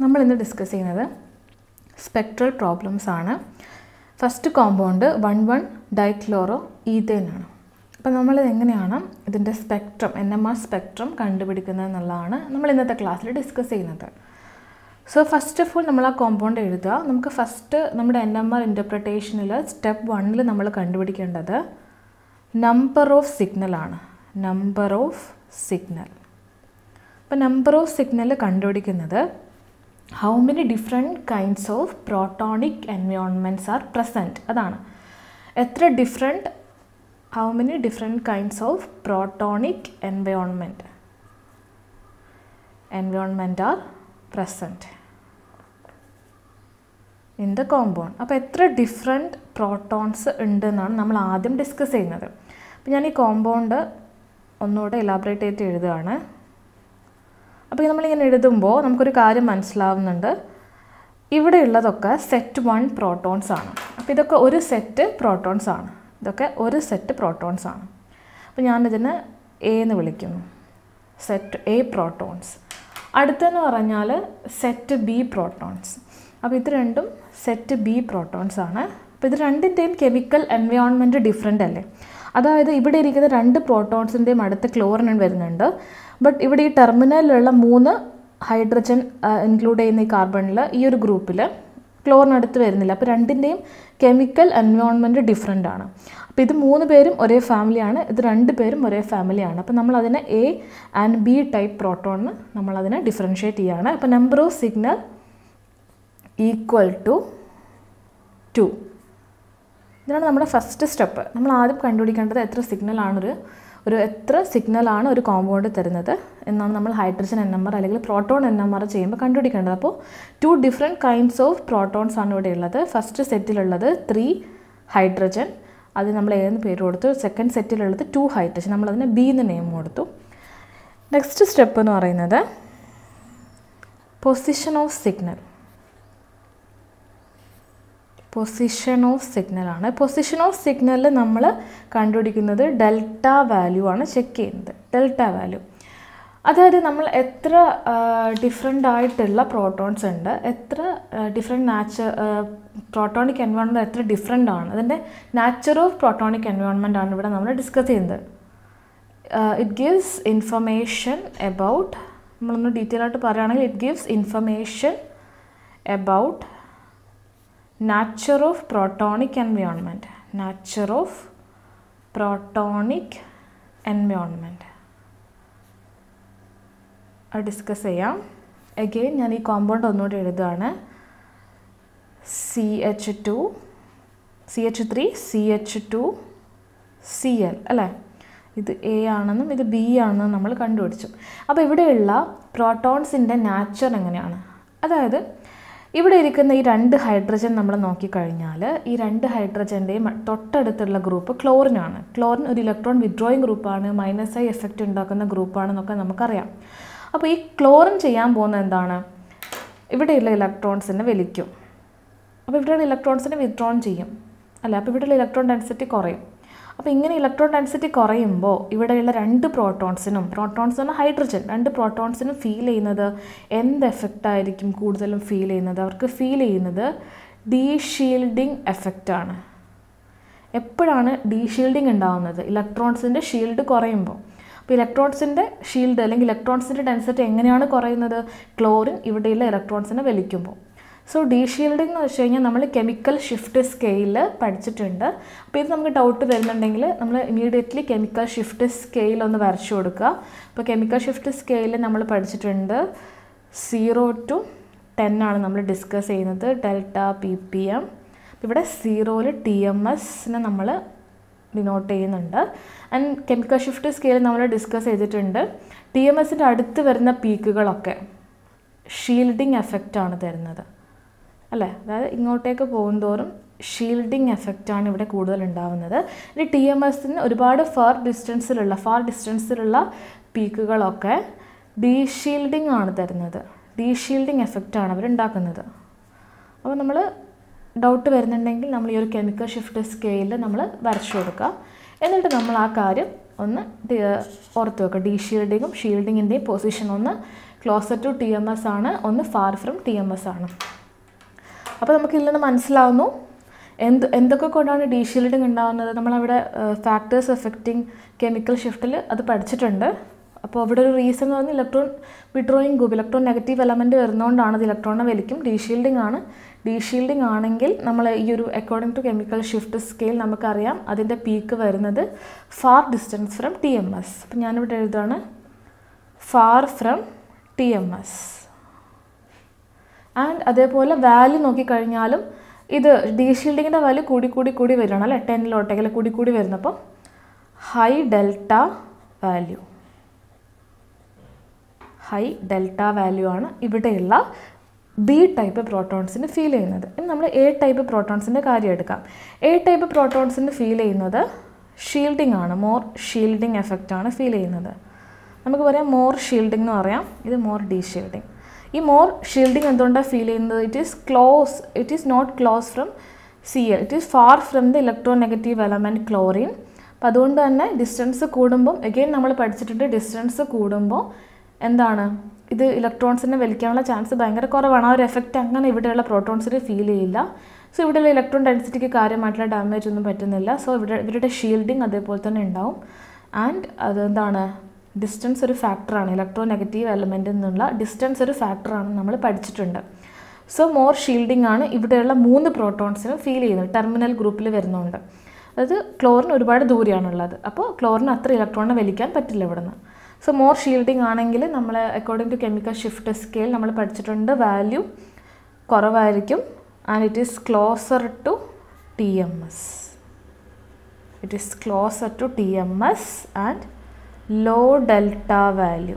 നമ്മൾ ഇന്ന് ഡിസ്കസ് ചെയ്യുന്നത് സ്പെക്ട്രൽ പ്രോബ്ലംസ് ആണ് first compound one one dichloro ethane ആണ് അപ്പോൾ നമ്മൾ എങ്ങനെയാണ് ഇതിൻ്റെ spectrum N M R spectrum കണ്ടുപിടിക്കുന്നത് എന്നുള്ളതാണ് നമ്മൾ ഇന്നത്തെ ക്ലാസ്സിൽ ഡിസ്കസ് ചെയ്യുന്നത് സോ ഫസ്റ്റ് ഓഫ് ഓൾ നമ്മൾ ആ കോമ്പൗണ്ട് എഴുതുക നമുക്ക് ഫസ്റ്റ് നമ്മുടെ എൻ എം ആർ ഇൻ്റർപ്രിട്ടേഷനിൽ സ്റ്റെപ്പ് വണ്ണിൽ നമ്മൾ കണ്ടുപിടിക്കേണ്ടത് നമ്പർ ഓഫ് സിഗ്നൽ ആണ് നമ്പർ ഓഫ് സിഗ്നൽ അപ്പോൾ നമ്പർ ഓഫ് സിഗ്നൽ കണ്ടുപിടിക്കുന്നത് how many different kinds of protonic environments are present അതാണ് എത്ര different how many different kinds of protonic environment environment are present in the compound അപ്പോൾ എത്ര different protons ഉണ്ട് എന്നാണ് നമ്മൾ ആദ്യം ഡിസ്കസ് ചെയ്യുന്നത് അപ്പോൾ ഞാൻ ഈ കോമ്പൗണ്ട് ഒന്നുകൂടെ ഇലാബറേറ്റ് ചെയ്തിട്ട് എഴുതുകയാണ് അപ്പോൾ നമ്മളിങ്ങനെ എഴുതുമ്പോൾ നമുക്കൊരു കാര്യം മനസ്സിലാവുന്നുണ്ട് ഇവിടെ ഉള്ളതൊക്കെ സെറ്റ് വൺ പ്രോട്ടോൺസ് ആണ് അപ്പോൾ ഇതൊക്കെ ഒരു സെറ്റ് പ്രോട്ടോൺസ് ആണ് ഇതൊക്കെ ഒരു സെറ്റ് പ്രോട്ടോൺസ് ആണ് അപ്പോൾ ഞാനിതിന് എ എന്ന് വിളിക്കുന്നു സെറ്റ് എ പ്രോട്ടോൺസ് അടുത്തെന്ന് പറഞ്ഞാൽ സെറ്റ് ബി പ്രോട്ടോൺസ് അപ്പോൾ ഇത് രണ്ടും സെറ്റ് ബി പ്രോട്ടോൺസ് ആണ് അപ്പോൾ ഇത് രണ്ടിൻ്റെയും കെമിക്കൽ എൻവയോൺമെൻറ്റ് ഡിഫറെൻ്റ് അല്ലേ അതായത് ഇവിടെ ഇരിക്കുന്ന രണ്ട് പ്രോട്ടോൺസിൻ്റെയും അടുത്ത് ക്ലോറിൻ വരുന്നുണ്ട് ബട്ട് ഇവിടെ ഈ ടെർമിനലിലുള്ള മൂന്ന് ഹൈഡ്രജൻ ഇൻക്ലൂഡ് ചെയ്യുന്ന ഈ കാർബണിൽ ഈ ഒരു ഗ്രൂപ്പിൽ ക്ലോറിൻ അടുത്ത് വരുന്നില്ല അപ്പോൾ രണ്ടിൻ്റെയും കെമിക്കൽ എൻവയോൺമെൻറ്റ് ഡിഫറെൻ്റ് ആണ് അപ്പോൾ ഇത് മൂന്ന് പേരും ഒരേ ഫാമിലിയാണ് ഇത് രണ്ട് പേരും ഒരേ ഫാമിലിയാണ് അപ്പോൾ നമ്മൾ അതിനെ എ ആൻഡ് ബി ടൈപ്പ് പ്രോട്ടോണിന് നമ്മളതിനെ ഡിഫറൻഷ്യേറ്റ് ചെയ്യുകയാണ് അപ്പോൾ number of signal equal to two ഇതാണ് നമ്മുടെ ഫസ്റ്റ് സ്റ്റെപ്പ് നമ്മൾ ആദ്യം കണ്ടുപിടിക്കേണ്ടത് എത്ര സിഗ്നലാണൊരു ഒരു എത്ര സിഗ്നലാണ് ഒരു കോമ്പൗണ്ട് തരുന്നത് എന്നാണ് നമ്മൾ ഹൈഡ്രജൻ എൻ എം ആർ അല്ലെങ്കിൽ പ്രോട്ടോൺ എൻ എം ആർ ചെയ്യുമ്പോൾ കണ്ടുപിടിക്കേണ്ടത് അപ്പോൾ two different kinds of protons ആണ് ഇവിടെ ഉള്ളത് ഫസ്റ്റ് സെറ്റിലുള്ളത് ത്രീ ഹൈഡ്രജൻ അത് നമ്മൾ ഏതെന്ന് പേര് കൊടുത്തു സെക്കൻഡ് സെറ്റിലുള്ളത് ടു ഹൈഡ്രജൻ നമ്മളതിന് ബി എന്ന് നെയിം കൊടുത്തു നെക്സ്റ്റ് സ്റ്റെപ്പ് എന്ന് പറയുന്നത് position of signal position of സിഗ്നലാണ് പൊസിഷൻ ഓഫ് സിഗ്നലിൽ നമ്മൾ കണ്ടുപിടിക്കുന്നത് ഡെൽറ്റ വാല്യൂ ആണ് ചെക്ക് ചെയ്യുന്നത് ഡെൽറ്റ വാല്യൂ അതായത് നമ്മൾ എത്ര ഡിഫറെൻ്റ് ആയിട്ടുള്ള പ്രോട്ടോൺസ് ഉണ്ട് എത്ര ഡിഫറെൻറ്റ് നാച്ചർ പ്രോട്ടോണിക് എൻവയോൺമെൻറ്റ് എത്ര ഡിഫറെൻ്റ് ആണ് അതിൻ്റെ നാച്ചർ ഓഫ് പ്രോട്ടോണിക് എൻവയോൺമെൻ്റ് ആണ് ഇവിടെ നമ്മൾ ഡിസ്കസ് ചെയ്യുന്നത് ഇറ്റ് ഗിവ്സ് ഇൻഫർമേഷൻ എബൌട്ട് നമ്മളൊന്ന് ഡീറ്റെയിൽ ആയിട്ട് പറയുകയാണെങ്കിൽ it gives information about nature of protonic environment nature of protonic environment അത് ഡിസ്കസ് ചെയ്യാം അഗെയിൻ ഞാൻ ഈ കോമ്പൗണ്ട് ഒന്നുകൂടി എഴുതുകയാണ് C H two C H three C H two C L അല്ലേ ഇത് എ ആണെന്നും ഇത് ബി ആണെന്നും നമ്മൾ കണ്ടുപിടിച്ചു അപ്പോൾ ഇവിടെയുള്ള പ്രോട്ടോൺസിൻ്റെ നാച്ചർ എങ്ങനെയാണ് അതായത് ഇവിടെ ഇരിക്കുന്ന ഈ രണ്ട് ഹൈഡ്രജൻ നമ്മൾ നോക്കിക്കഴിഞ്ഞാൽ ഈ രണ്ട് ഹൈഡ്രജൻ്റെയും തൊട്ടടുത്തുള്ള ഗ്രൂപ്പ് ക്ലോറിനാണ് ക്ലോറിൻ ഒരു ഇലക്ട്രോൺ വിഡ്രോയിങ് ഗ്രൂപ്പാണ് മൈനസ് ഐ എഫക്റ്റ് ഉണ്ടാക്കുന്ന ഗ്രൂപ്പാണെന്നൊക്കെ നമുക്കറിയാം അപ്പോൾ ഈ ക്ലോറിൻ ചെയ്യാൻ പോകുന്നത് എന്താണ് ഇവിടെയുള്ള ഇലക്ട്രോൺസിനെ വലിക്കും അപ്പോൾ ഇവിടെയുള്ള ഇലക്ട്രോൺസിനെ വിഡ്രോൺ ചെയ്യും അല്ല അപ്പോൾ ഇവിടെയുള്ള ഇലക്ട്രോൺ ഡെൻസിറ്റി കുറയും അപ്പോൾ ഇങ്ങനെ ഇലക്ട്രോൺ ഡെൻസിറ്റി കുറയുമ്പോൾ ഇവിടെയുള്ള രണ്ട് പ്രോട്ടോൺസിനും പ്രോട്ടോൺസ് എന്ന് ഹൈഡ്രജൻ രണ്ട് പ്രോട്ടോൺസിനും ഫീൽ ചെയ്യുന്നത് എന്ത് എഫക്റ്റ് ആയിരിക്കും കൂടുതലും ഫീൽ ചെയ്യുന്നത് അവർക്ക് ഫീൽ ചെയ്യുന്നത് ഡീഷീൽഡിങ് എഫക്റ്റാണ് എപ്പോഴാണ് ഡീഷീൽഡിങ് ഉണ്ടാകുന്നത് ഇലക്ട്രോൺസിൻ്റെ ഷീൽഡ് കുറയുമ്പോൾ അപ്പോൾ ഇലക്ട്രോൺസിൻ്റെ ഷീൽഡ് അല്ലെങ്കിൽ ഇലക്ട്രോൺസിൻ്റെ ഡെൻസിറ്റി എങ്ങനെയാണ് കുറയുന്നത് ക്ലോറിൻ ഇവിടെയുള്ള ഇലക്ട്രോൺസിനെ വലിക്കുമ്പോൾ സോ ഡീഷീൽഡിംഗ് എന്ന് വെച്ച് കഴിഞ്ഞാൽ നമ്മൾ കെമിക്കൽ ഷിഫ്റ്റ് സ്കെയിൽ പഠിച്ചിട്ടുണ്ട് അപ്പോൾ ഇത് നമുക്ക് ഡൗട്ട് വരുന്നുണ്ടെങ്കിൽ നമ്മൾ ഇമീഡിയറ്റ്ലി കെമിക്കൽ ഷിഫ്റ്റ് സ്കെയിൽ ഒന്ന് വരച്ചു കൊടുക്കുക അപ്പോൾ കെമിക്കൽ ഷിഫ്റ്റ് സ്കെയിൽ നമ്മൾ പഠിച്ചിട്ടുണ്ട് സീറോ ടു ടെൻ ആണ് നമ്മൾ ഡിസ്കസ് ചെയ്യുന്നത് ഡെൽറ്റ പി പി എം ഇവിടെ സീറോയിൽ ടി എം എസിനെ നമ്മൾ ഡിനോട്ട് ചെയ്യുന്നുണ്ട് ആൻഡ് കെമിക്കൽ ഷിഫ്റ്റ് സ്കെയിൽ നമ്മൾ ഡിസ്കസ് ചെയ്തിട്ടുണ്ട് ടി എം എസിൻ്റെ അടുത്ത് വരുന്ന പീക്കുകളൊക്കെ ഷീൽഡിങ് എഫക്റ്റാണ് തരുന്നത് അല്ലേ അതായത് ഇങ്ങോട്ടേക്ക് പോകുന്തോറും ഷീൽഡിങ് എഫക്റ്റാണ് ഇവിടെ കൂടുതൽ ഉണ്ടാവുന്നത് ഇനി ടി എം എസിന് ഒരുപാട് ഫാർ ഡിസ്റ്റൻസിലുള്ള ഫാർ ഡിസ്റ്റൻസിലുള്ള പീക്കുകളൊക്കെ ഡീഷീൽഡിങ് ആണ് തരുന്നത് ഡീഷീൽഡിങ് എഫക്റ്റാണ് അവർ ഉണ്ടാക്കുന്നത് അപ്പോൾ നമ്മൾ ഡൗട്ട് വരുന്നുണ്ടെങ്കിൽ നമ്മൾ ഈ ഒരു കെമിക്കൽ ഷിഫ്റ്റ് സ്കെയിലിൽ നമ്മൾ വരച്ചു കൊടുക്കുക എന്നിട്ട് നമ്മൾ ആ കാര്യം ഒന്ന് ഡി- ഓർത്ത് വെക്കുക ഡി ഷീൽഡിങ്ങും ഷീൽഡിങ്ങിൻ്റെയും പൊസിഷൻ ഒന്ന് closer to T M S ആണ് ഒന്ന് far from T M S ആണ് അപ്പോൾ നമുക്ക് ഇതിൽ നിന്ന് മനസ്സിലാവുന്നു എന്ത് എന്തൊക്കെ കൊണ്ടാണ് ഡി ഷീൽഡിങ് ഉണ്ടാകുന്നത് നമ്മളവിടെ ഫാക്ടേഴ്സ് എഫക്റ്റിംഗ് കെമിക്കൽ ഷിഫ്റ്റിൽ അത് പഠിച്ചിട്ടുണ്ട് അപ്പോൾ അവിടെ ഒരു റീസൺ എന്ന് പറഞ്ഞാൽ electron withdrawing group electron negative element വരുന്നതുകൊണ്ടാണ് അത് ഇലക്ട്രോണിനെ വലിക്കും ഡി ഷീൽഡിംഗ് ആണ് ഡി ഷീൽഡിംഗ് ആണെങ്കിൽ നമ്മൾ ഈ ഒരു according to chemical shift scale നമുക്കറിയാം അതിൻ്റെ പീക്ക് വരുന്നത് far distance from T M S അപ്പം ഞാനിവിടെ എഴുതുകയാണ് far from T M S and അതേപോലെ വാല്യൂ നോക്കിക്കഴിഞ്ഞാലും ഇത് ഡി ഷീൽഡിങ്ങിൻ്റെ വാല്യൂ കൂടി കൂടി കൂടി വരികയാണ് അല്ലേ ടെന്നിലോട്ടേക്ക് കൂടി കൂടി വരുന്നപ്പോൾ high delta value high delta value ആണ് ഇവിടെയുള്ള ബി ടൈപ്പ് പ്രോട്ടോൺസിന് ഫീൽ ചെയ്യുന്നത് ഇനി നമ്മൾ എ ടൈപ്പ് പ്രോട്ടോൺസിൻ്റെ കാര്യം എടുക്കാം എ ടൈപ്പ് പ്രോട്ടോൺസിന് ഫീൽ ചെയ്യുന്നത് ഷീൽഡിംഗ് ആണ് മോർ ഷീൽഡിംഗ് എഫക്റ്റ് ആണ് ഫീൽ ചെയ്യുന്നത് നമുക്ക് പറയാം മോർ ഷീൽഡിംഗ് എന്ന് പറയാം ഇത് മോർ ഡി ഷീൽഡിംഗ് ഈ മോർ ഷീൽഡിംഗ് എന്തുകൊണ്ടാണ് ഫീൽ ചെയ്യുന്നത് it is close it is not close from C L it is far from the electronegative element chlorine അപ്പം അതുകൊണ്ട് തന്നെ ഡിസ്റ്റൻസ് കൂടുമ്പം എഗെയിൻ നമ്മൾ പഠിച്ചിട്ടുണ്ട് ഡിസ്റ്റൻസ് കൂടുമ്പോൾ എന്താണ് ഇത് ഇലക്ട്രോൺസിനെ വലിക്കാനുള്ള ചാൻസ് ഭയങ്കര കുറവാണ് ആ ഒരു എഫക്റ്റ് അങ്ങനെ ഇവിടെയുള്ള പ്രോട്ടോൺസിന് ഫീൽ ചെയ്യില്ല സോ ഇവിടെയുള്ള ഇലക്ട്രോൺ ഡെൻസിറ്റിക്ക് കാര്യമായിട്ടുള്ള ഡാമേജ് ഒന്നും പറ്റുന്നില്ല സോ ഇവിടെ ഇവരുടെ ഷീൽഡിങ് അതേപോലെ തന്നെ ഉണ്ടാവും ആൻഡ് അതെന്താണ് ഡിസ്റ്റൻസ് ഒരു ഫാക്ടറാണ് ഇലക്ട്രോ നെഗറ്റീവ് എലമെൻറ്റിൽ നിന്നുള്ള ഡിസ്റ്റൻസ് ഒരു ഫാക്ടറാണ് നമ്മൾ പഠിച്ചിട്ടുണ്ട് സോ മോർ ഷീൽഡിംഗ് ആണ് ഇവിടെയുള്ള മൂന്ന് പ്രോട്ടോൺസിനും ഫീൽ ചെയ്യുന്നത് ടെർമിനൽ ഗ്രൂപ്പിൽ വരുന്നുണ്ട് അതായത് ക്ലോറിന് ഒരുപാട് ദൂരെയാണുള്ളത് അപ്പോൾ ക്ലോറിന് അത്ര ഇലക്ട്രോണിനെ വലിക്കാൻ പറ്റില്ല ഇവിടുന്ന് സോ മോർ ഷീൽഡിംഗ് ആണെങ്കിൽ നമ്മൾ according to chemical shift scale നമ്മൾ പഠിച്ചിട്ടുണ്ട് വാല്യൂ കുറവായിരിക്കും and it is closer to T M S it is closer to T M S and low delta value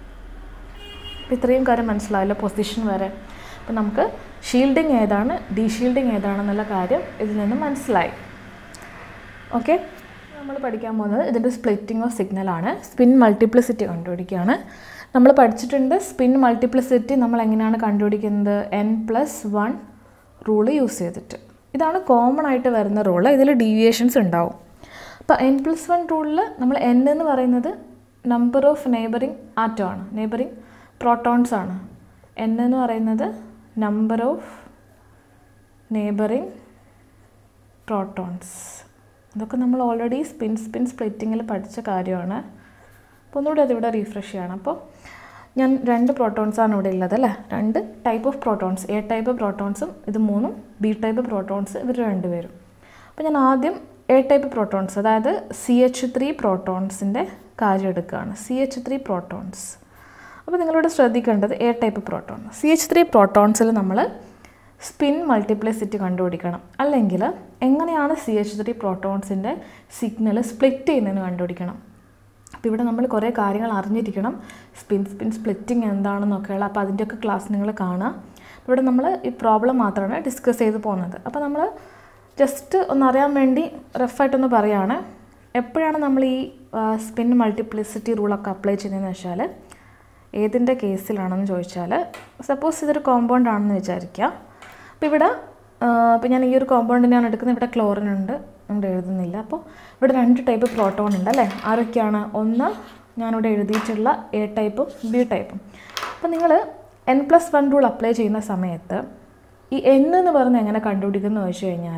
അപ്പോൾ ഇത്രയും കാര്യം മനസ്സിലായല്ലോ പൊസിഷൻ വരെ അപ്പോൾ നമുക്ക് ഷീൽഡിങ് ഏതാണ് ഡി ഷീൽഡിങ് ഏതാണെന്നുള്ള കാര്യം ഇതിൽ നിന്ന് മനസ്സിലായി ഓക്കെ നമ്മൾ പഠിക്കാൻ പോകുന്നത് ഇതിൻ്റെ സ്പ്ലിറ്റിംഗ് ഓഫ് സിഗ്നലാണ് സ്പിൻ മൾട്ടിപ്ലിസിറ്റി കണ്ടുപിടിക്കുകയാണ് നമ്മൾ പഠിച്ചിട്ടുണ്ട് സ്പിൻ മൾട്ടിപ്ലിസിറ്റി നമ്മൾ എങ്ങനെയാണ് കണ്ടുപിടിക്കുന്നത് N plus one rule use ചെയ്തിട്ട് ഇതാണ് കോമൺ ആയിട്ട് വരുന്ന റൂള് ഇതിൽ ഡീവിയേഷൻസ് ഉണ്ടാവും അപ്പോൾ എൻ പ്ലസ് വൺ റൂളിൽ നമ്മൾ എൻ എന്ന് പറയുന്നത് നമ്പർ ഓഫ് നെയ്ബറിങ് ആറ്റം ആണ് നെയ്ബറിങ് പ്രോട്ടോൺസ് ആണ് എൻ എന്ന് പറയുന്നത് നമ്പർ ഓഫ് നെയ്ബറിങ് പ്രോട്ടോൺസ് ഇതൊക്കെ നമ്മൾ ഓൾറെഡി സ്പിൻ സ്പിൻ സ്പ്ലിറ്റിങ്ങിൽ പഠിച്ച കാര്യമാണ് അപ്പോൾ ഒന്നുകൂടി അതിവിടെ റീഫ്രഷ് ചെയ്യണം അപ്പോൾ ഞാൻ രണ്ട് പ്രോട്ടോൺസാണ് ഇവിടെ ഉള്ളത് അല്ലേ രണ്ട് type of protons A type പ്രോട്ടോൺസും ഇത് മൂന്നും ബി ടൈപ്പ് പ്രോട്ടോൺസ് ഇവർ രണ്ടുപേരും അപ്പോൾ ഞാൻ ആദ്യം എ ടൈപ്പ് പ്രോട്ടോൺസ് അതായത് സി എച്ച് ത്രീ പ്രോട്ടോൺസിൻ്റെ കാര്യം എടുക്കുകയാണ് സി എച്ച് ത്രീ പ്രോട്ടോൺസ് അപ്പോൾ നിങ്ങളിവിടെ ശ്രദ്ധിക്കേണ്ടത് A type proton C H three പ്രോട്ടോൺസിൽ നമ്മൾ സ്പിൻ മൾട്ടിപ്ലിസിറ്റി കണ്ടുപിടിക്കണം അല്ലെങ്കിൽ എങ്ങനെയാണ് സി എച്ച് ത്രീ പ്രോട്ടോൺസിൻ്റെ സിഗ്നൽ സ്പ്ലിറ്റ് ചെയ്യുന്നതെന്ന് കണ്ടുപിടിക്കണം അപ്പോൾ ഇവിടെ നമ്മൾ കുറേ കാര്യങ്ങൾ അറിഞ്ഞിരിക്കണം സ്പിൻ സ്പിൻ സ്പ്ലിറ്റിംഗ് എന്താണെന്നൊക്കെയുള്ള അപ്പോൾ അതിൻ്റെയൊക്കെ ക്ലാസ് നിങ്ങൾ കാണുക ഇവിടെ നമ്മൾ ഈ പ്രോബ്ലം മാത്രമാണ് ഡിസ്കസ് ചെയ്ത് പോകുന്നത് അപ്പോൾ നമ്മൾ ജസ്റ്റ് ഒന്നറിയാൻ വേണ്ടി റഫായിട്ടൊന്ന് പറയുകയാണ് എപ്പോഴാണ് നമ്മൾ ഈ സ്പിൻ മൾട്ടിപ്ലിസിറ്റി റൂളൊക്കെ അപ്ലൈ ചെയ്യുന്നതെന്ന് വെച്ചാൽ ഏതിൻ്റെ കേസിലാണെന്ന് ചോദിച്ചാൽ സപ്പോസ് ഇതൊരു കോമ്പൗണ്ട് ആണെന്ന് വിചാരിക്കുക അപ്പോൾ ഇവിടെ ഇപ്പോൾ ഞാൻ ഈ ഒരു കോമ്പൗണ്ടിനെയാണ് എടുക്കുന്നത് ഇവിടെ ക്ലോറിൻ ഉണ്ട് ഇവിടെ എഴുതുന്നില്ല അപ്പോൾ ഇവിടെ രണ്ട് ടൈപ്പ് പ്രോട്ടോൺ ഉണ്ട് അല്ലേ ആരൊക്കെയാണ് ഒന്ന് ഞാനിവിടെ എഴുതിയിട്ടുള്ള എ ടൈപ്പും ബി ടൈപ്പും അപ്പോൾ നിങ്ങൾ N plus one rule apply ചെയ്യുന്ന സമയത്ത് ഈ എൻ എന്ന് പറഞ്ഞ് എങ്ങനെ കണ്ടുപിടിക്കുന്നു വെച്ച് കഴിഞ്ഞാൽ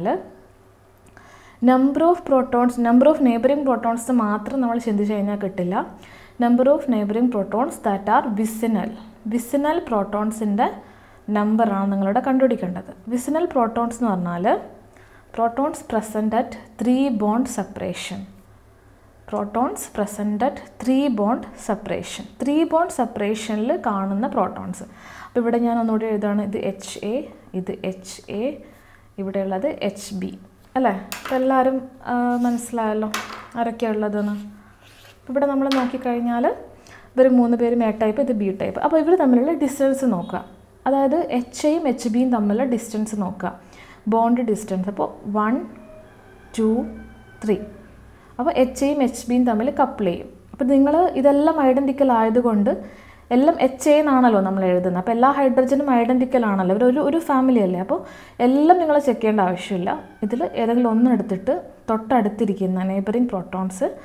number of protons number of neighbouring protons മാത്രം നമ്മൾ ചിന്തിച്ച് കഴിഞ്ഞാൽ കിട്ടില്ല number of neighbouring protons that are vicinal vicinal പ്രോട്ടോൺസിൻ്റെ നമ്പറാണ് നിങ്ങളിവിടെ കണ്ടുപിടിക്കേണ്ടത് വിസിനൽ പ്രോട്ടോൺസ് എന്ന് പറഞ്ഞാൽ protons present at three bond separation protons present at three bond separation three bond സെപ്പറേഷനിൽ കാണുന്ന പ്രോട്ടോൺസ് അപ്പോൾ ഇവിടെ ഞാൻ ഒന്നുകൂടി എഴുതാണ് ഇത് എച്ച് എ ഇത് എച്ച് എ ഇവിടെയുള്ളത് എച്ച് ബി അല്ലേ അപ്പോൾ എല്ലാവരും ആ, മനസ്സിലായല്ലോ ആരൊക്കെയാണ് ഉള്ളതെന്ന് അപ്പോൾ ഇവിടെ നമ്മൾ നോക്കിക്കഴിഞ്ഞാൽ ഇവർ മൂന്ന് പേരും എ ടൈപ്പ് ഇത് ബി ടൈപ്പ് അപ്പോൾ ഇവർ തമ്മിലുള്ള ഡിസ്റ്റൻസ് നോക്കുക അതായത് എച്ച് എയും എച്ച് ബിയും തമ്മിലുള്ള ഡിസ്റ്റൻസ് നോക്കുക ബോണ്ട് ഡിസ്റ്റൻസ് അപ്പോൾ വൺ ടു ത്രീ അപ്പോൾ എച്ച് എയും എച്ച് ബിയും തമ്മിൽ കപ്പിൾ ചെയ്യും അപ്പോൾ നിങ്ങൾ ഇതെല്ലാം ഐഡൻറ്റിക്കൽ ആയതുകൊണ്ട് എല്ലാം എച്ച് എ എന്നാണല്ലോ നമ്മൾ എഴുതുന്നത് അപ്പോൾ എല്ലാ ഹൈഡ്രജനും ഐഡൻറ്റിക്കൽ ആണല്ലോ ഇവർ ഒരു ഒരു ഫാമിലി അല്ലേ അപ്പോൾ എല്ലാം നിങ്ങൾ ചെക്ക് ചെയ്യേണ്ട ആവശ്യമില്ല ഇതിൽ ഏതെങ്കിലും ഒന്ന് എടുത്തിട്ട് തൊട്ടടുത്തിരിക്കുന്ന നെയ്ബറിങ് പ്രോട്ടോൺസ്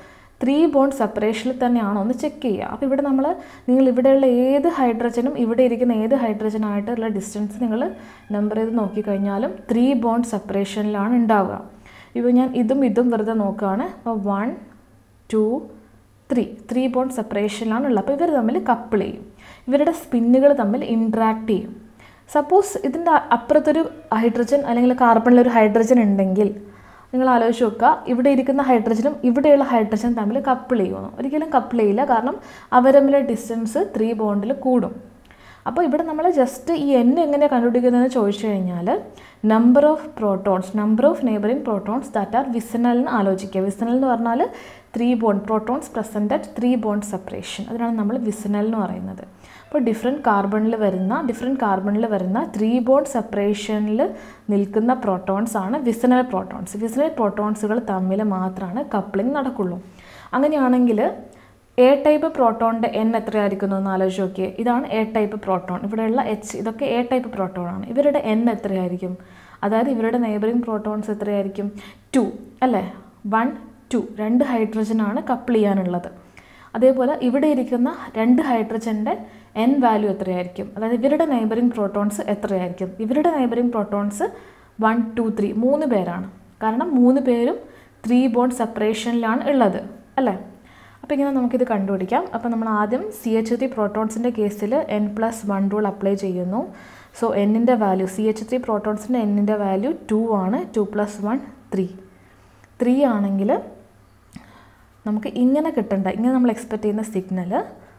ത്രീ ബോണ്ട് സെപ്പറേഷനിൽ തന്നെയാണോ എന്ന് ചെക്ക് ചെയ്യുക അപ്പോൾ ഇവിടെ നമ്മൾ നിങ്ങൾ ഇവിടെയുള്ള ഏത് ഹൈഡ്രജനും ഇവിടെ ഇരിക്കുന്ന ഏത് ഹൈഡ്രജനായിട്ടുള്ള ഡിസ്റ്റൻസ് നിങ്ങൾ നമ്പർ ചെയ്ത് നോക്കിക്കഴിഞ്ഞാലും ത്രീ ബോണ്ട് സെപ്പറേഷനിലാണ് ഉണ്ടാവുക ഇപ്പോൾ ഞാൻ ഇതും ഇതും വെറുതെ നോക്കുകയാണ് അപ്പോൾ one two three three bond സെപ്പറേഷനിലാണ് ഉള്ളത് അപ്പോൾ ഇവർ തമ്മിൽ കപ്പിൾ ചെയ്യും ഇവരുടെ സ്പിന്നുകൾ തമ്മിൽ ഇൻട്രാക്ട് ചെയ്യും സപ്പോസ് ഇതിൻ്റെ അപ്പുറത്തൊരു ഹൈഡ്രജൻ അല്ലെങ്കിൽ കാർബണിലൊരു ഹൈഡ്രജൻ ഉണ്ടെങ്കിൽ നിങ്ങൾ ആലോചിച്ച് നോക്കുക ഇവിടെ ഇരിക്കുന്ന ഹൈഡ്രജനും ഇവിടെയുള്ള ഹൈഡ്രജനും തമ്മിൽ കപ്പിൾ ചെയ്യുമെന്ന് ഒരിക്കലും കപ്പിൾ ചെയ്യില്ല കാരണം അവർ തമ്മിലെ ഡിസ്റ്റൻസ് ത്രീ ബോണ്ടിൽ കൂടും അപ്പോൾ ഇവിടെ നമ്മൾ ജസ്റ്റ് ഈ എൻ എങ്ങനെ കണ്ടുപിടിക്കുന്നതെന്ന് ചോദിച്ചു കഴിഞ്ഞാൽ number of protons number of neighbouring protons that are vicinal എന്ന് ആലോചിക്കുക വിസനൽ എന്ന് പറഞ്ഞാൽ three bond protons present at three bond separation അതിനാണ് നമ്മൾ വിസനൽ എന്ന് പറയുന്നത് അപ്പോൾ ഡിഫറെൻറ്റ് കാർബണിൽ വരുന്ന ഡിഫറെൻറ്റ് കാർബണിൽ വരുന്ന ത്രീ ബോണ്ട് സെപ്പറേഷനിൽ നിൽക്കുന്ന പ്രോട്ടോൺസ് ആണ് വിസനൽ പ്രോട്ടോൺസ് വിസനൽ പ്രോട്ടോൺസുകൾ തമ്മിൽ മാത്രമാണ് കപ്ലിംഗ് നടക്കുള്ളൂ അങ്ങനെയാണെങ്കിൽ എ ടൈപ്പ് പ്രോട്ടോണിൻ്റെ എൻ എത്രയായിരിക്കും എന്ന് ആലോചിച്ച് നോക്കിയേ ഇതാണ് എ ടൈപ്പ് പ്രോട്ടോൺ ഇവിടെയുള്ള എച്ച് ഇതൊക്കെ എ ടൈപ്പ് പ്രോട്ടോൺ ആണ് ഇവരുടെ എൻ എത്രയായിരിക്കും അതായത് ഇവരുടെ നെയ്ബറിംഗ് പ്രോട്ടോൺസ് എത്രയായിരിക്കും ടു അല്ലേ വൺ ടു രണ്ട് ഹൈഡ്രജനാണ് കപ്പിൾ ചെയ്യാനുള്ളത് അതേപോലെ ഇവിടെ ഇരിക്കുന്ന രണ്ട് ഹൈഡ്രജൻ്റെ എൻ വാല്യൂ എത്രയായിരിക്കും അതായത് ഇവരുടെ നെയ്ബറിംഗ് പ്രോട്ടോൺസ് എത്രയായിരിക്കും ഇവരുടെ neighbouring protons one two three മൂന്ന് പേരാണ് കാരണം മൂന്ന് പേരും ത്രീ ബോണ്ട് സെപ്പറേഷനിലാണ് ഉള്ളത് അല്ലേ അപ്പോൾ ഇങ്ങനെ നമുക്കിത് കണ്ടുപിടിക്കാം അപ്പോൾ നമ്മൾ ആദ്യം സി എച്ച് ത്രീ പ്രോട്ടോൺസിൻ്റെ കേസിൽ N plus one rule apply so സോ എന്നിൻ്റെ വാല്യൂ സി എച്ച് ത്രീ പ്രോട്ടോൺസിൻ്റെ എന്നിൻ്റെ വാല്യൂ ടു ആണ് two plus one three three ആണെങ്കിൽ നമുക്ക് ഇങ്ങനെ കിട്ടേണ്ട ഇങ്ങനെ നമ്മൾ എക്സ്പെക്റ്റ് ചെയ്യുന്ന സിഗ്നൽ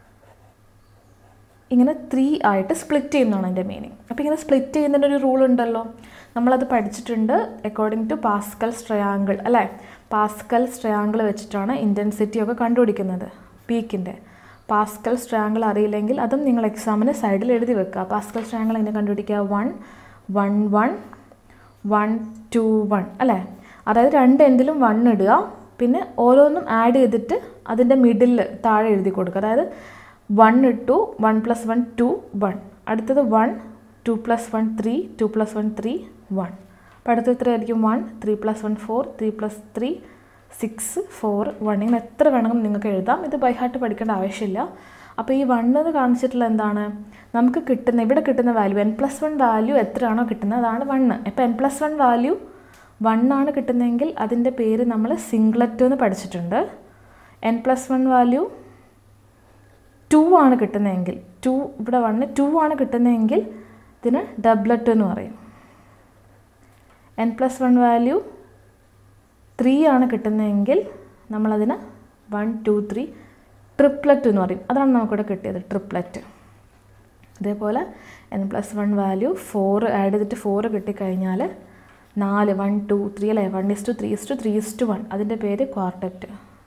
ഇങ്ങനെ ത്രീ ആയിട്ട് സ്പ്ലിറ്റ് ചെയ്യുന്നതാണ് അതിൻ്റെ മീനിങ് അപ്പോൾ ഇങ്ങനെ സ്പ്ലിറ്റ് ചെയ്യുന്നതിൻ്റെ ഒരു റൂൾ ഉണ്ടല്ലോ നമ്മളത് പഠിച്ചിട്ടുണ്ട് അക്കോർഡിംഗ് ടു പാസ്കൽ ട്രയാങ്കിൾ അല്ലേ പാസ്കൽ ട്രയാങ്കിൾ വെച്ചിട്ടാണ് ഇൻറ്റൻസിറ്റി ഒക്കെ കണ്ടുപിടിക്കുന്നത് പീക്കിൻ്റെ പാസ്കൽ ട്രയാങ്കിൾ അറിയില്ലെങ്കിൽ അതും നിങ്ങൾ എക്സാമിന് സൈഡിൽ എഴുതി വെക്കുക പാസ്കൽ ട്രയാങ്കിൾ എങ്ങനെ കണ്ടുപിടിക്കുക one one one one two one അല്ലേ അതായത് രണ്ട് എൻഡിലും വൺ ഇടുക പിന്നെ ഓരോന്നും ആഡ് ചെയ്തിട്ട് അതിൻ്റെ മിഡിൽ താഴെ എഴുതി കൊടുക്കുക അതായത് വൺ ഇട്ടു one plus one two one അടുത്തത് one two plus one three two plus one three one അപ്പോൾ അടുത്തത് എത്രയായിരിക്കും one three plus one four three plus three six four one ഇങ്ങനെ എത്ര വേണമെങ്കിലും നിങ്ങൾക്ക് എഴുതാം ഇത് ബൈഹാർട്ട് പഠിക്കേണ്ട ആവശ്യമില്ല അപ്പോൾ ഈ വൺ എന്ന് കാണിച്ചിട്ടുള്ള എന്താണ് നമുക്ക് കിട്ടുന്ന ഇവിടെ കിട്ടുന്ന value N plus one value എത്രയാണോ കിട്ടുന്നത് അതാണ് വണ്ണ് ഇപ്പോൾ N plus one value one ആണ് കിട്ടുന്നതെങ്കിൽ അതിൻ്റെ പേര് നമ്മൾ സിംഗ്ലറ്റ് എന്ന് പഠിച്ചിട്ടുണ്ട് N plus one value two ആണ് കിട്ടുന്നതെങ്കിൽ ടു ഇവിടെ വണ്ണ് ടു ആണ് കിട്ടുന്നതെങ്കിൽ ഇതിന് ഡബ്ലറ്റ് എന്ന് പറയും N plus one value three ആണ് കിട്ടുന്നതെങ്കിൽ നമ്മളതിന് വൺ ടു ത്രീ ട്രിപ്ലറ്റ് എന്ന് പറയും അതാണ് നമുക്കിവിടെ കിട്ടിയത് ട്രിപ്ലറ്റ് അതേപോലെ N plus one value four add ചെയ്തിട്ട് ഫോർ കിട്ടിക്കഴിഞ്ഞാൽ നാല് വൺ ടു ത്രീ അല്ലേ one is to three is to three is to one അതിൻ്റെ പേര് ക്വാർട്ടറ്റ്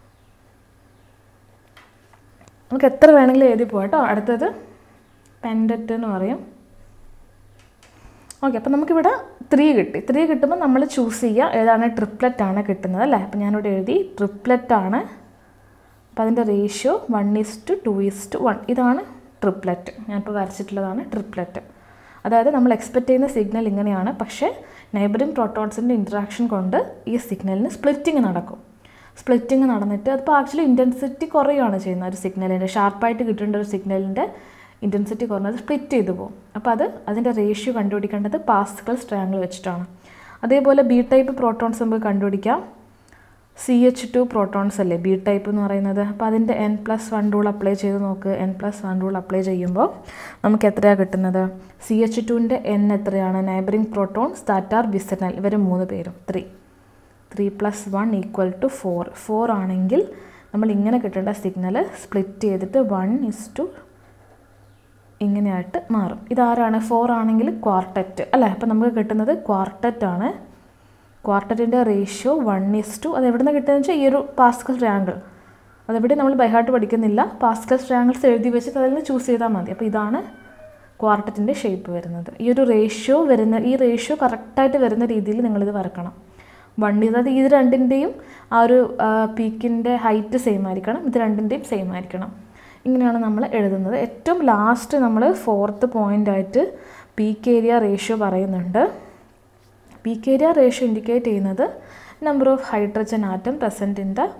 നമുക്ക് എത്ര വേണമെങ്കിലും എഴുതി പോകട്ടോ അടുത്തത് പെൻഡറ്റ് എന്ന് പറയും ഓക്കെ അപ്പോൾ നമുക്കിവിടെ ത്രീ കിട്ടി ത്രീ കിട്ടുമ്പോൾ നമ്മൾ ചൂസ് ചെയ്യുക ഏതാണ് ട്രിപ്ലറ്റ് ആണ് കിട്ടുന്നത് അല്ലേ അപ്പോൾ ഞാനിവിടെ എഴുതി ട്രിപ്ലറ്റ് ആണ് അപ്പോൾ അതിൻ്റെ ratio one is to two is to one ഇതാണ് ട്രിപ്ലറ്റ് ഞാനിപ്പോൾ വരച്ചിട്ടുള്ളതാണ് ട്രിപ്ലറ്റ് അതായത് നമ്മൾ എക്സ്പെക്റ്റ് ചെയ്യുന്ന സിഗ്നൽ ഇങ്ങനെയാണ് പക്ഷേ നൈബറിംഗ് പ്രോട്ടോൺസിൻ്റെ ഇൻട്രാക്ഷൻ കൊണ്ട് ഈ സിഗ്നലിന് സ്പ്ലിറ്റിങ് നടക്കും സ്പ്ലിറ്റിങ് നടന്നിട്ട് അതിപ്പോൾ ആക്ച്വലി ഇൻറ്റൻസിറ്റി കുറയുകയാണ് ചെയ്യുന്നത് ഒരു സിഗ്നലിൻ്റെ ഷാർപ്പായിട്ട് കിട്ടേണ്ട ഒരു സിഗ്നലിൻ്റെ ഇൻറ്റൻസിറ്റി കുറഞ്ഞത് സ്പ്ലിറ്റ് ചെയ്തു പോകും അപ്പോൾ അത് അതിൻ്റെ റേഷ്യോ കണ്ടുപിടിക്കേണ്ടത് പാസ്കൽ സ്ട്രാങ്കിൾ വെച്ചിട്ടാണ് അതേപോലെ ബി ടൈപ്പ് പ്രോട്ടോൺസ് നമുക്ക് കണ്ടുപിടിക്കാം സി എച്ച് ടു പ്രോട്ടോൺസ് അല്ലേ ബി ടൈപ്പ് എന്ന് പറയുന്നത് അപ്പോൾ അതിൻ്റെ N plus one rule apply ചെയ്ത് നോക്ക് N plus one rule apply ചെയ്യുമ്പോൾ നമുക്ക് എത്രയാണ് കിട്ടുന്നത് സി എച്ച് ടുവിൻ്റെ എൻ എത്രയാണ് neighbouring protons that are vicinal ഇവർ മൂന്ന് പേരും three three plus one equal to four four ആണെങ്കിൽ നമ്മൾ ഇങ്ങനെ കിട്ടേണ്ട സിഗ്നൽ സ്പ്ലിറ്റ് ചെയ്തിട്ട് വൺ ഇസ് ടു ഇങ്ങനെയായിട്ട് മാറും ഇതാരാണ് ഫോർ ആണെങ്കിൽ ക്വാർട്ടറ്റ് അല്ലേ അപ്പോൾ നമുക്ക് കിട്ടുന്നത് ക്വാർട്ടറ്റ് ആണ് ക്വാർട്ടറ്റിൻ്റെ റേഷ്യോ വൺ ഇസ് ടു അത് എവിടെ നിന്ന് കിട്ടുന്നത് വെച്ചാൽ ഈ ഒരു പാസ്കൽ ട്രയാങ്കിൾ അതെവിടെ നമ്മൾ ബൈഹാർട്ട് പഠിക്കുന്നില്ല പാസ്കൽ ട്രയാങ്കിൾസ് എഴുതി വെച്ചിട്ട് അതിൽ നിന്ന് ചൂസ് ചെയ്താൽ മതി അപ്പോൾ ഇതാണ് ക്വാർട്ടറ്റിൻ്റെ ഷേപ്പ് വരുന്നത് ഈ ഒരു റേഷ്യോ വരുന്ന ഈ റേഷ്യോ കറക്റ്റായിട്ട് വരുന്ന രീതിയിൽ നിങ്ങളിത് വരക്കണം വൺ അതായത് ഇത് രണ്ടിൻ്റെയും ആ ഒരു പീക്കിൻ്റെ ഹൈറ്റ് സെയിം ആയിരിക്കണം ഇത് രണ്ടിൻ്റെയും സെയിം ആയിരിക്കണം ഇങ്ങനെയാണ് നമ്മൾ എഴുതുന്നത് ഏറ്റവും ലാസ്റ്റ് നമ്മൾ ഫോർത്ത് പോയിൻ്റായിട്ട് പീക്ക് ഏരിയ റേഷ്യോ പറയുന്നുണ്ട് പീക്ക് ഏരിയ റേഷ്യോ ഇൻഡിക്കേറ്റ് ചെയ്യുന്നത് number of hydrogen atom present in the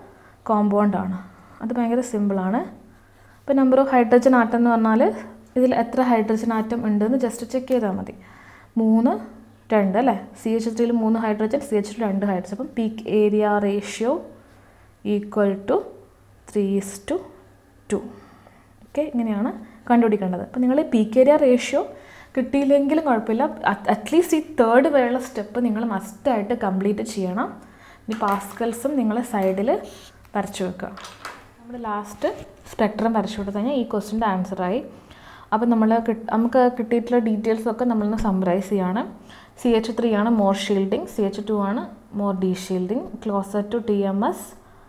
കോമ്പൗണ്ടാണ് അത് ഭയങ്കര സിമ്പിളാണ് ഇപ്പോൾ നമ്പർ ഓഫ് ഹൈഡ്രജൻ ആറ്റം എന്ന് പറഞ്ഞാൽ ഇതിൽ എത്ര ഹൈഡ്രജൻ ആറ്റം ഉണ്ടെന്ന് ജസ്റ്റ് ചെക്ക് ചെയ്താൽ മതി മൂന്ന് രണ്ട് അല്ലേ സി എച്ച് ത്രീയിൽ മൂന്ന് ഹൈഡ്രജൻ സി എച്ച് രണ്ട് ഹൈഡ്രജൻ അപ്പം peak area ratio equal to three is to two okay ഇങ്ങനെയാണ് കണ്ടുപിടിക്കേണ്ടത് അപ്പോൾ നിങ്ങൾ പീക്ക് ഏരിയ റേഷ്യോ കിട്ടിയില്ലെങ്കിലും കുഴപ്പമില്ല അറ്റ്ലീസ്റ്റ് ഈ തേർഡ് വരെയുള്ള സ്റ്റെപ്പ് നിങ്ങൾ മസ്റ്റായിട്ട് കംപ്ലീറ്റ് ചെയ്യണം ഇനി പാസ്കൽസും നിങ്ങൾ സൈഡിൽ വരച്ചു വെക്കുക നമ്മൾ ലാസ്റ്റ് സ്പെക്ട്രം വരച്ചു കൊടുത്തു കഴിഞ്ഞാൽ ഈ ക്വസ്റ്റിൻ്റെ ആൻസറായി അപ്പോൾ നമ്മൾ നമുക്ക് കിട്ടിയിട്ടുള്ള ഡീറ്റെയിൽസ് ഒക്കെ നമ്മളൊന്ന് സമ്മറൈസ് ചെയ്യാണ് സി എച്ച് ത്രീ ആണ് more shielding C H two ആണ് more deshielding closer to T M S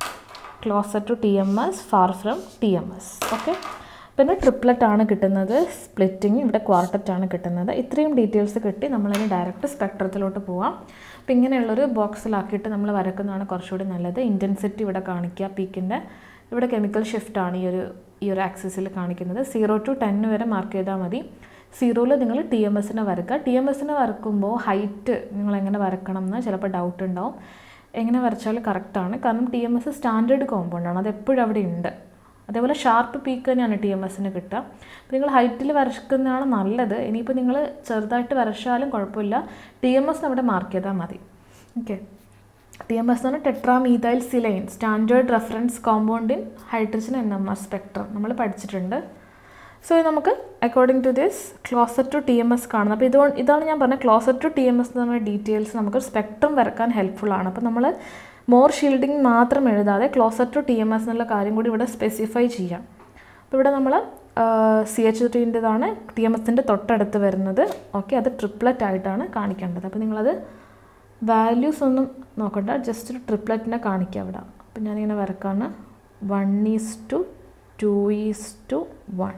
closer to T M S far from T M S okay പിന്നെ ട്രിപ്ലറ്റ് ആണ് കിട്ടുന്നത് സ്പ്ലിറ്റിങ് ഇവിടെ quartet ആണ് കിട്ടുന്നത് ഇത്രയും ഡീറ്റെയിൽസ് കിട്ടി നമ്മളിനി ഡയറക്റ്റ് സ്പെക്ട്രത്തിലോട്ട് പോവാം അപ്പോൾ ഇങ്ങനെയുള്ളൊരു ബോക്സിലാക്കിയിട്ട് നമ്മൾ വരക്കുന്നതാണ് കുറച്ചുകൂടി നല്ലത് ഇൻറ്റൻസിറ്റി ഇവിടെ കാണിക്കുക പീക്കിൻ്റെ ഇവിടെ കെമിക്കൽ ഷിഫ്റ്റ് ആണ് ഈ ഒരു ഈ ഒരു ആക്സിസിൽ കാണിക്കുന്നത് സീറോ ടു ടെൻ വരെ മാർക്ക് ചെയ്താൽ മതി സീറോയിൽ നിങ്ങൾ ടി എം എസിനെ വരക്കുക ടി എം എസിനെ വരക്കുമ്പോൾ ഹൈറ്റ് നിങ്ങൾ എങ്ങനെ വരക്കണം എന്ന് ചിലപ്പോൾ ഡൗട്ട് ഉണ്ടാവും എങ്ങനെ വരച്ചാൽ കറക്റ്റാണ് കാരണം ടി എം എസ് സ്റ്റാൻഡേർഡ് കോമ്പൗണ്ടാണ് അത് എപ്പോഴും അവിടെ ഉണ്ട് അതേപോലെ ഷാർപ്പ് പീക്ക് തന്നെയാണ് ടി എം എസിന് കിട്ടുക അപ്പോൾ നിങ്ങൾ ഹൈറ്റിൽ വരക്കുന്നതാണ് നല്ലത് ഇനിയിപ്പോൾ നിങ്ങൾ ചെറുതായിട്ട് വരച്ചാലും കുഴപ്പമില്ല ടി എം എസ് അവിടെ മാർക്ക് ചെയ്താൽ മതി ഓക്കെ ടി എം എസ് എന്ന് പറഞ്ഞാൽ tetramethyl silane standard reference compound in hydrogen N M R spectrum നമ്മൾ പഠിച്ചിട്ടുണ്ട് സോ നമുക്ക് according to this closer to T M S കാണുന്നത് അപ്പോൾ ഇതുകൊണ്ട് ഇതാണ് ഞാൻ പറഞ്ഞത് closer to T M S എന്ന് പറഞ്ഞ ഡീറ്റെയിൽസ് നമുക്ക് സ്പെക്ട്രം വരക്കാൻ ഹെൽപ്ഫുൾ ആണ് അപ്പോൾ നമ്മൾ മോർ ഷീൽഡിങ് മാത്രം എഴുതാതെ closer to T M S എന്നുള്ള കാര്യം കൂടി ഇവിടെ സ്പെസിഫൈ ചെയ്യാം അപ്പോൾ ഇവിടെ നമ്മൾ സി എച്ച് ത്രീൻ്റെതാണ് ടി എം എസിൻ്റെ തൊട്ടടുത്ത് വരുന്നത് ഓക്കെ അത് ട്രിപ്ലറ്റ് ആയിട്ടാണ് കാണിക്കേണ്ടത് അപ്പോൾ നിങ്ങളത് വാല്യൂസ് ഒന്നും നോക്കണ്ട ജസ്റ്റ് ഒരു ട്രിപ്ലറ്റിനെ കാണിക്കുക അവിടെ അപ്പം ഞാനിങ്ങനെ വരക്കാണ് one is to two is to one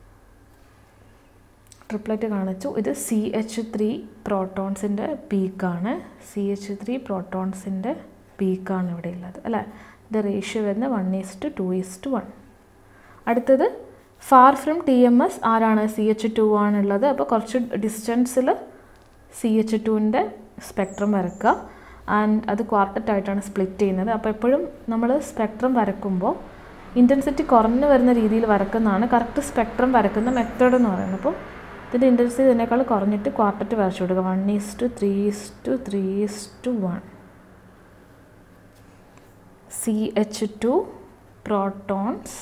triplet കാണിച്ചു ഇത് സി എച്ച് ത്രീ പ്രോട്ടോൺസിൻ്റെ പീക്കാണ് സി എച്ച് ത്രീ പ്രോട്ടോൺസിൻ്റെ പീക്കാണ് ഇവിടെ ഉള്ളത് അല്ലേ ഇത് റേഷ്യോ വരുന്നത് one is to two is to one അടുത്തത് far from T M S ആരാണ് സി എച്ച് ടു ആണുള്ളത് അപ്പോൾ കുറച്ച് ഡിസ്റ്റൻസിൽ സി എച്ച് ടുവിൻ്റെ സ്പെക്ട്രം വരക്കുക ആൻഡ് അത് ക്വാർട്ടറ്റ് ആയിട്ടാണ് സ്പ്ലിറ്റ് ചെയ്യുന്നത് അപ്പോൾ എപ്പോഴും നമ്മൾ സ്പെക്ട്രം വരക്കുമ്പോൾ ഇൻറ്റൻസിറ്റി കുറഞ്ഞു വരുന്ന രീതിയിൽ വരക്കുന്നതാണ് കറക്റ്റ് സ്പെക്ട്രം വരക്കുന്ന മെത്തേഡ് എന്ന് പറയുന്നത് അപ്പോൾ ഇതിൻ്റെ ഇൻറ്റൻസിറ്റി ഇതിനേക്കാൾ കുറഞ്ഞിട്ട് ക്വാർട്ടറ്റ് വരച്ചു കൊടുക്കുക one is to three is to three is to one C H two protons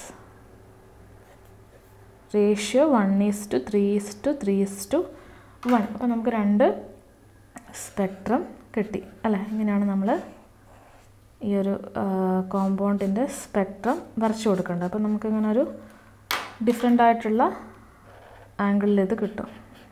ratio one is to three is to three is to one അപ്പോൾ നമുക്ക് രണ്ട് സ്പെക്ട്രം കിട്ടി അല്ലേ ഇങ്ങനെയാണ് നമ്മൾ ഈ ഒരു കോമ്പൗണ്ടിൻ്റെ സ്പെക്ട്രം വരച്ചു കൊടുക്കേണ്ടത് അപ്പോൾ നമുക്കിങ്ങനെ ഒരു ഡിഫറെൻ്റ് ആയിട്ടുള്ള ആംഗിളിൽ ഇത് കിട്ടും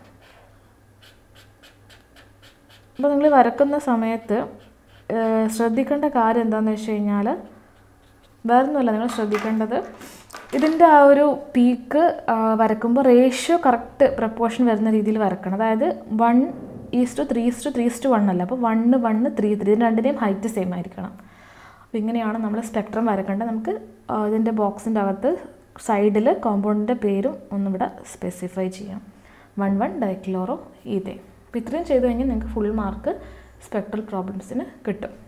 അപ്പോൾ നിങ്ങൾ വരക്കുന്ന സമയത്ത് ശ്രദ്ധിക്കേണ്ട കാര്യം എന്താണെന്ന് വെച്ച് കഴിഞ്ഞാൽ വേറൊന്നുമല്ല നിങ്ങൾ ശ്രദ്ധിക്കേണ്ടത് ഇതിൻ്റെ ആ ഒരു പീക്ക് വരക്കുമ്പോൾ റേഷ്യോ കറക്റ്റ് പ്രപ്പോർഷൻ വരുന്ന രീതിയിൽ വരക്കണം അതായത് one is to three is to three is to one അല്ല അപ്പോൾ വണ്ണ് വണ്ണ് ത്രീ ത്രീ ഇത് രണ്ടിൻ്റെയും ഹൈറ്റ് സെയിം ആയിരിക്കണം അപ്പോൾ ഇങ്ങനെയാണ് നമ്മൾ സ്പെക്ട്രം വരക്കേണ്ടത് നമുക്ക് ഇതിൻ്റെ ബോക്സിൻ്റെ അകത്ത് സൈഡിൽ കോമ്പൗണ്ടിൻ്റെ പേരും ഒന്നിവിടെ സ്പെസിഫൈ ചെയ്യാം വൺ വൺ ഡൈക്ലോറോ ഇതേ അപ്പോൾ ഇത്രയും ചെയ്ത് കഴിഞ്ഞാൽ നിങ്ങൾക്ക് ഫുൾ മാർക്ക് സ്പെക്ട്രൽ പ്രോബ്ലംസിന് കിട്ടും